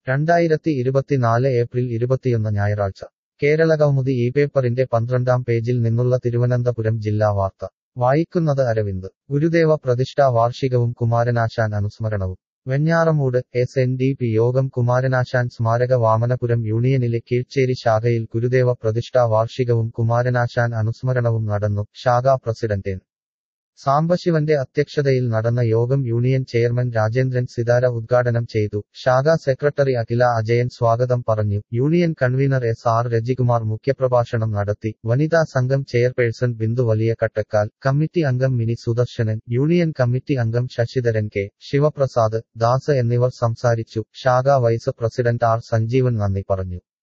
രണ്ടായിരത്തി ഇരുപത്തിനാല് ഏപ്രിൽ ഇരുപത്തിയൊന്ന് ഞായറാഴ്ച കേരള കൗമുദി ഈ പേപ്പറിന്റെ പന്ത്രണ്ടാം പേജിൽ നിന്നുള്ള തിരുവനന്തപുരം ജില്ലാ വാർത്ത വായിക്കുന്നത് അരവിന്ദ് ഗുരുദേവ പ്രതിഷ്ഠാ വാർഷികവും കുമാരനാശാൻ അനുസ്മരണവും Venjaramoodu S N D P Yogam Kumaranasan സ്മാരക വാമനപുരം യൂണിയനിലെ കീഴ്ച്ചേരി ശാഖയിൽ ഗുരുദേവ പ്രതിഷ്ഠാ വാർഷികവും കുമാരനാശാൻ അനുസ്മരണവും നടന്നു ശാഖാ പ്രസിഡന്റ് എൻ സാംബശിവന്റെ അധ്യക്ഷതയിൽ നടന്ന യോഗം യൂണിയൻ ചെയർമാൻ രാജേന്ദ്രൻ സിതാര ഉദ്ഘാടനം ചെയ്തു ശാഖാ സെക്രട്ടറി അഖില അജയൻ സ്വാഗതം പറഞ്ഞു union convener S R Rajikumar മുഖ്യപ്രഭാഷണം നടത്തി വനിതാ സംഘം ചെയർപേഴ്സൺ ബിന്ദു വലിയ കട്ടക്കാൽ കമ്മിറ്റി അംഗം മിനി സുദർശനൻ യൂണിയൻ കമ്മിറ്റി അംഗം ശശിധരൻ കെ ശിവപ്രസാദ് ദാസ് എന്നിവർ സംസാരിച്ചു ശാഖാ വൈസ് പ്രസിഡന്റ് ആർ സഞ്ജീവൻ നന്ദി പറഞ്ഞു